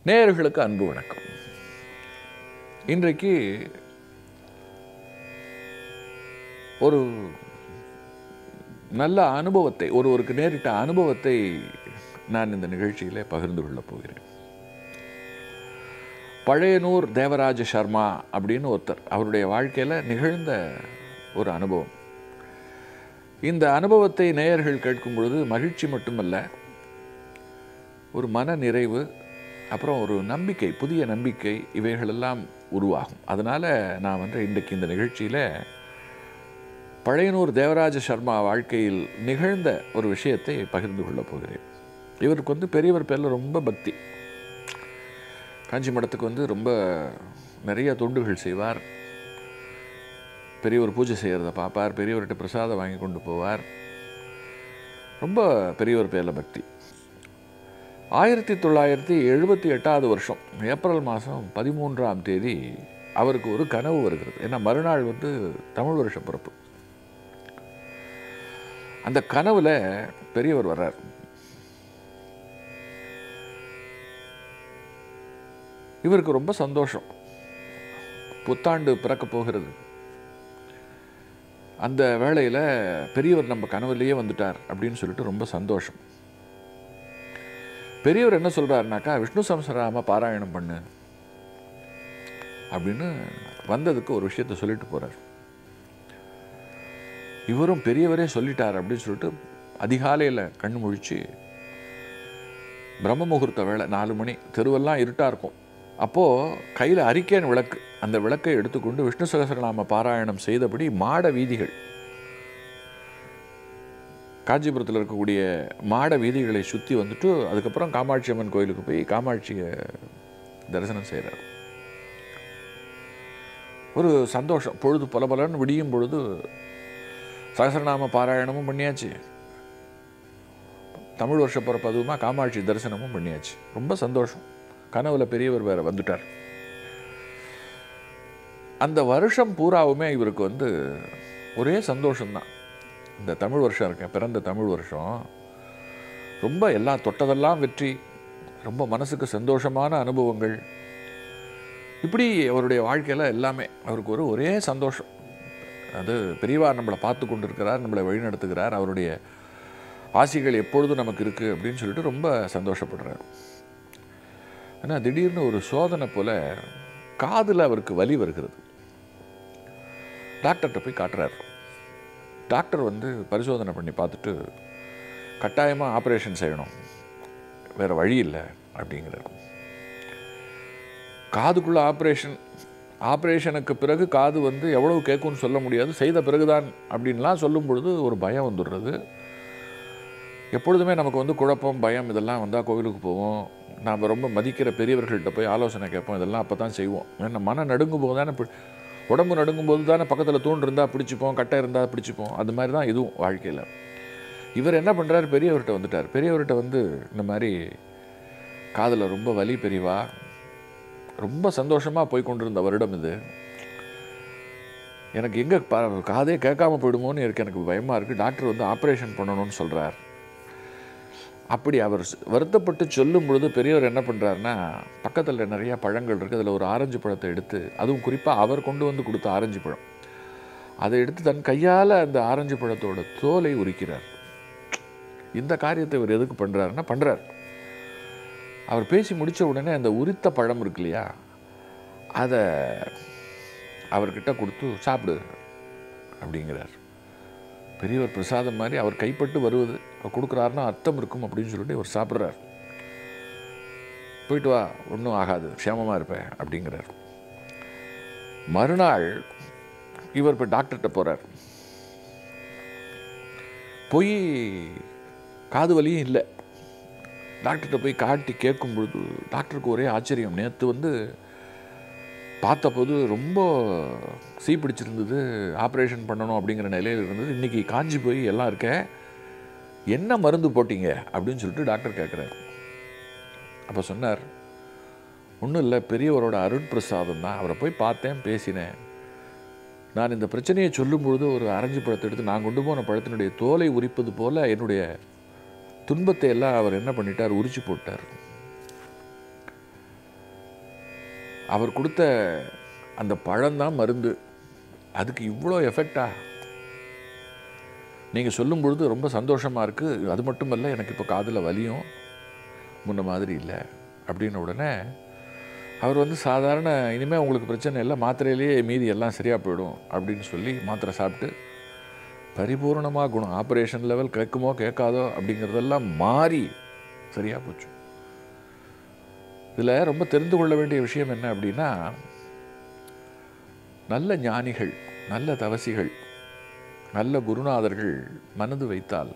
நேயர்களுக்கு அன்பு வணக்கம் இன்றைக்கு ஒரு நல்ல அனுபவத்தை ஒருவருக்கு நேரிட்ட அனுபவத்தை நான் இந்த நிகழ்ச்சியிலே பகிர்ந்து கொள்ளப் போகிறேன் பழையனூர் தேவராஜ சர்மா அப்படின்னு ஒருத்தர் அவருடைய வாழ்க்கையில் நிகழ்ந்த ஒரு அனுபவம் இந்த அனுபவத்தை நேயர்கள் கேட்கும் பொழுது மகிழ்ச்சி மட்டுமல்ல ஒரு மன நிறைவு அப்புறம் ஒரு நம்பிக்கை புதிய நம்பிக்கை இவைகளெல்லாம் உருவாகும் அதனால் நான் வந்து இன்றைக்கு இந்த நிகழ்ச்சியில் பழையனூர் தேவராஜ சர்மா வாழ்க்கையில் நிகழ்ந்த ஒரு விஷயத்தை பகிர்ந்து கொள்ளப் போகிறேன் இவருக்கு வந்து பெரியவர் பேரில் ரொம்ப பக்தி காஞ்சி மடத்துக்கு வந்து ரொம்ப நிறைய தொண்டுகள் செய்வார் பெரியவர் பூஜை செய்கிறத பார்ப்பார் பெரியவர்கிட்ட பிரசாதம் வாங்கி கொண்டு போவார் ரொம்ப பெரியவர் பேரில் பக்தி ஆயிரத்தி தொள்ளாயிரத்தி எழுபத்தி எட்டாவது வருஷம் ஏப்ரல் மாதம் பதிமூன்றாம் தேதி அவருக்கு ஒரு கனவு வருகிறது ஏன்னா மறுநாள் வந்து தமிழ் வருஷ பிறப்பு அந்த கனவுல பெரியவர் வர்றார் இவருக்கு ரொம்ப சந்தோஷம் புத்தாண்டு பிறக்க போகிறது அந்த வேளையில் பெரியவர் நம்ம கனவுலேயே வந்துட்டார் அப்படின்னு சொல்லிட்டு ரொம்ப சந்தோஷம் பெரியவர் என்ன சொல்கிறாருனாக்கா விஷ்ணு சம்சராம பாராயணம் பண்ணு அப்படின்னு வந்ததுக்கு ஒரு விஷயத்த சொல்லிட்டு போகிறார் இவரும் பெரியவரே சொல்லிட்டார் அப்படின்னு சொல்லிட்டு அதிகாலையில் கண்ணு முழிச்சு பிரம்ம முகூர்த்த வேலை நாலு மணி தெருவெல்லாம் இருட்டாக இருக்கும் அப்போது கையில் அரிக்கேன் விளக்கு அந்த விளக்கை எடுத்துக்கொண்டு விஷ்ணு சகசரநாம பாராயணம் செய்தபடி மாட வீதிகள் காஞ்சிபுரத்தில் இருக்கக்கூடிய மாட வீதிகளை சுற்றி வந்துட்டு அதுக்கப்புறம் காமாட்சி அம்மன் கோயிலுக்கு போய் காமாட்சியை தரிசனம் செய்கிறார் ஒரு சந்தோஷம் பொழுது பல பலன்னு விடியும் பொழுது சகசரநாம பாராயணமும் பண்ணியாச்சு தமிழ் வருஷ பிறப்பு அதுவுமா காமாட்சி தரிசனமும் பண்ணியாச்சு ரொம்ப சந்தோஷம் கனவுல பெரியவர் வேற வந்துட்டார் அந்த வருஷம் பூராவுமே இவருக்கு வந்து ஒரே சந்தோஷம்தான் இந்த தமிழ் வருஷம் இருக்கேன் பிறந்த தமிழ் வருஷம் ரொம்ப எல்லாம் தொட்டதெல்லாம் வெற்றி ரொம்ப மனசுக்கு சந்தோஷமான அனுபவங்கள் இப்படி அவருடைய வாழ்க்கையில் எல்லாமே அவருக்கு ஒரு ஒரே சந்தோஷம் அது பெரியவா நம்மளை பார்த்து கொண்டு இருக்கிறார் நம்மளை வழிநடத்துகிறார் அவருடைய ஆசிகள் எப்பொழுதும் நமக்கு இருக்குது அப்படின்னு சொல்லிட்டு ரொம்ப சந்தோஷப்படுறார் ஆனால் திடீர்னு ஒரு சோதனை போல் காதில் அவருக்கு வலி வருகிறது டாக்டர்கிட்ட போய் காட்டுறார் டாக்டர் வந்து பரிசோதனை பண்ணி பார்த்துட்டு கட்டாயமாக ஆப்ரேஷன் செய்யணும் வேறு வழி இல்லை அப்படிங்கிறார் காதுக்குள்ளே ஆப்ரேஷன் ஆப்ரேஷனுக்கு பிறகு காது வந்து எவ்வளவு கேட்கும்னு சொல்ல முடியாது செய்த பிறகுதான் அப்படின்லாம் சொல்லும் பொழுது ஒரு பயம் வந்துடுறது எப்பொழுதுமே நமக்கு வந்து குழப்பம் பயம் இதெல்லாம் வந்தால் கோவிலுக்கு போவோம் நாம் ரொம்ப மதிக்கிற பெரியவர்கள்ட்ட போய் ஆலோசனை கேட்போம் இதெல்லாம் அப்போ தான் செய்வோம் ஏன்னா மனம் நடுங்கும் போது தானே பி- உடம்பு நடுங்கும் போது தானே பக்கத்தில் தூண் இருந்தால் பிடிச்சிப்போம் கட்டை இருந்தால் பிடிச்சிப்போம் அது மாதிரி தான் இதுவும் வாழ்க்கையில் இவர் என்ன பண்ணுறாரு பெரியவர்கிட்ட வந்துட்டார் பெரியவர்கிட்ட வந்து இந்த மாதிரி காதில் ரொம்ப வலி பெரியவா ரொம்ப சந்தோஷமாக போய் கொண்டிருந்த வருடம் இது எனக்கு எங்கே காதே கேட்காம போயிடுமோன்னு இருக்கு எனக்கு பயமாக இருக்குது டாக்டர் வந்து ஆப்ரேஷன் பண்ணணும்னு சொல்கிறார் அப்படி அவர் ஸ்- வருத்தப்பட்டு சொல்லும் பொழுது பெரியவர் என்ன பண்ணுறாருன்னா பக்கத்தில் நிறைய பழங்கள் இருக்குது அதில் ஒரு ஆரஞ்சு பழத்தை எடுத்து அதுவும் குறிப்பாக அவர் கொண்டு வந்து கொடுத்த ஆரஞ்சு பழம் அதை எடுத்து தன் கையால் அந்த ஆரஞ்சு பழத்தோட தோலை உரிக்கிறார் இந்த காரியத்தை இவர் எதுக்கு பண்ணுறாருன்னா பண்ணுறார் அவர் பேசி முடித்த உடனே அந்த உரித்த பழம் இருக்கு இல்லையா அதை அவர்கிட்ட கொடுத்து சாப்பிடு அப்படிங்கிறார் பெரியவர் பிரசாதம் மாதிரி அவர் கைப்பட்டு வருவது அவர் கொடுக்குறாருன்னா அர்த்தம் இருக்கும் அப்படின்னு சொல்லிட்டு இவர் சாப்பிட்றார் போயிட்டு வா ஒன்றும் ஆகாது க்ஷேமமாக இருப்பேன் அப்படிங்கிறார் மறுநாள் இவர் இப்போ டாக்டர்கிட்ட போகிறார் போய் காது வலியும் இல்லை டாக்டர்கிட்ட போய் காட்டி கேட்கும் பொழுது டாக்டருக்கு ஒரே ஆச்சரியம் நேற்று வந்து பார்த்தபோது ரொம்ப சீ பிடிச்சிருந்தது ஆப்ரேஷன் பண்ணணும் அப்படிங்கிற நிலையில் இருந்தது இன்றைக்கி காஞ்சி போய் எல்லாம் இருக்க என்ன மருந்து போட்டீங்க அப்படின்னு சொல்லிட்டு டாக்டர் கேட்குறாரு அப்போ சொன்னார் ஒன்றும் இல்லை பெரியவரோட அருட்பிரசாதம் தான் அவரை போய் பார்த்தேன் பேசினேன் நான் இந்த பிரச்சனையை சொல்லும் பொழுது ஒரு அரைஞ்சு பழத்தை எடுத்து நான் கொண்டு போன பழத்தினுடைய தோலை உரிப்பது போல என்னுடைய துன்பத்தை எல்லாம் அவர் என்ன பண்ணிட்டார் உரிச்சு போட்டார் அவர் கொடுத்த அந்த பழம்தான் மருந்து அதுக்கு இவ்வளோ எஃபெக்டா நீங்கள் சொல்லும் பொழுது ரொம்ப சந்தோஷமாக இருக்குது அது மட்டுமல்ல எனக்கு இப்போ காதில் வலியும் முன்ன மாதிரி இல்லை அப்படின்ன உடனே அவர் வந்து சாதாரண இனிமேல் உங்களுக்கு பிரச்சனை இல்லை மாத்திரையிலேயே மீதி எல்லாம் சரியாக போயிடும் அப்படின்னு சொல்லி மாத்திரை சாப்பிட்டு பரிபூர்ணமாக குணம் ஆப்ரேஷன் லெவல் கேட்குமோ கேட்காதோ அப்படிங்கிறதெல்லாம் மாறி சரியாக போச்சு இதில் ரொம்ப தெரிந்து கொள்ள வேண்டிய விஷயம் என்ன அப்படின்னா நல்ல ஞானிகள் நல்ல தவசிகள் நல்ல குருநாதர்கள் மனது வைத்தால்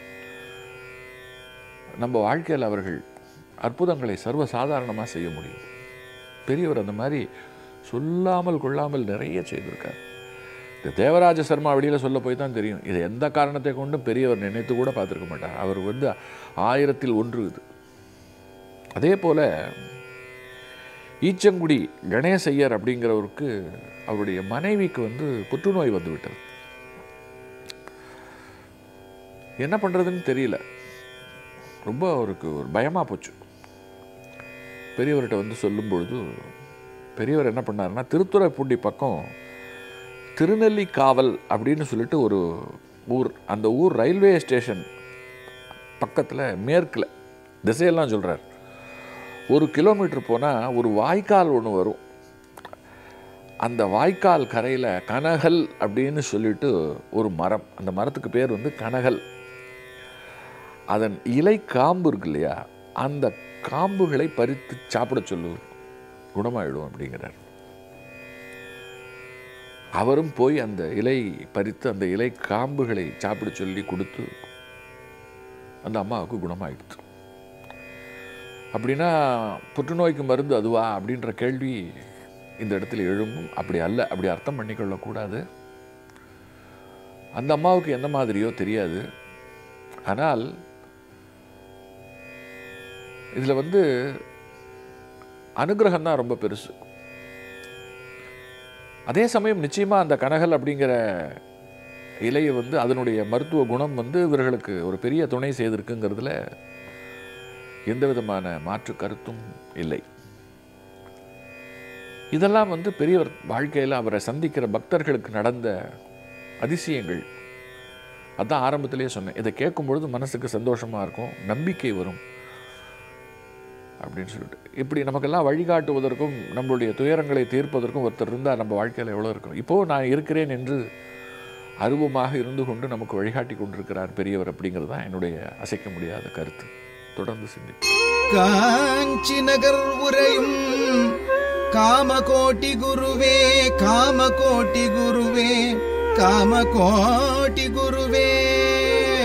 நம்ம வாழ்க்கையில் அவர்கள் அற்புதங்களை சர்வசாதாரணமாக செய்ய முடியும் பெரியவர் அந்த மாதிரி சொல்லாமல் கொள்ளாமல் நிறைய செய்திருக்கார் இந்த தேவராஜ சர்மா வெளியில் சொல்ல போய் தான் தெரியும் இதை எந்த காரணத்தை கொண்டும் பெரியவர் நினைத்து கூட பார்த்துருக்க மாட்டார் அவர் வந்து ஆயிரத்தில் ஒன்று இது அதே போல் ஈச்சங்குடி கணேசையர் அப்படிங்கிறவருக்கு அவருடைய மனைவிக்கு வந்து புற்றுநோய் வந்து விட்டது என்ன பண்ணுறதுன்னு தெரியல ரொம்ப அவருக்கு ஒரு பயமாக போச்சு பெரியவர்கிட்ட வந்து சொல்லும் பொழுது பெரியவர் என்ன பண்ணாருன்னா திருத்துறைப்பூண்டி பக்கம் திருநெல்லிக்காவல் அப்படின்னு சொல்லிட்டு ஒரு ஊர் அந்த ஊர் ரயில்வே ஸ்டேஷன் பக்கத்தில் மேற்கில் திசையெல்லாம் சொல்கிறார் ஒரு கிலோமீட்டர் போனால் ஒரு வாய்க்கால் ஒன்று வரும் அந்த வாய்க்கால் கரையில் கனகல் அப்படின்னு சொல்லிட்டு ஒரு மரம் அந்த மரத்துக்கு பேர் வந்து கனகல் அதன் இலை காம்பு இருக்கு இல்லையா அந்த காம்புகளை பறித்து சாப்பிட சொல்லு குணமாயிடும் அப்படிங்கிறார் அவரும் போய் அந்த இலை பறித்து அந்த இலை காம்புகளை சாப்பிட சொல்லி கொடுத்து அந்த அம்மாவுக்கு குணமாயிடுச்சு அப்படின்னா புற்றுநோய்க்கு மருந்து அதுவா அப்படின்ற கேள்வி இந்த இடத்துல எழும்பும் அப்படி அல்ல அப்படி அர்த்தம் பண்ணிக்கொள்ளக்கூடாது அந்த அம்மாவுக்கு எந்த மாதிரியோ தெரியாது ஆனால் இதில் வந்து அனுகிரகம் தான் ரொம்ப பெருசு அதே சமயம் நிச்சயமாக அந்த கனகல் அப்படிங்கிற இலையை வந்து அதனுடைய மருத்துவ குணம் வந்து இவர்களுக்கு ஒரு பெரிய துணை செய்திருக்குங்கிறதுல எந்த விதமான மாற்று கருத்தும் இல்லை இதெல்லாம் வந்து பெரியவர் வாழ்க்கையில் அவரை சந்திக்கிற பக்தர்களுக்கு நடந்த அதிசயங்கள் அதான் ஆரம்பத்திலேயே சொன்னேன் இதை கேட்கும் பொழுது மனசுக்கு சந்தோஷமாக இருக்கும் நம்பிக்கை வரும் அப்படின்னு சொல்லிட்டு இப்படி நமக்கெல்லாம் வழிகாட்டுவதற்கும் நம்மளுடைய துயரங்களை தீர்ப்பதற்கும் ஒருத்தர் இருந்தால் நம்ம வாழ்க்கையில் எவ்வளோ இருக்கும் இப்போது நான் இருக்கிறேன் என்று அருவமாக இருந்து கொண்டு நமக்கு வழிகாட்டி கொண்டிருக்கிறார் பெரியவர் அப்படிங்கிறது தான் என்னுடைய அசைக்க முடியாத கருத்து தொடர்ந்து சிந்தி காஞ்சி நகர் உரையும் காமகோட்டி குருவே காமகோட்டி குருவே காமகோட்டி குருவே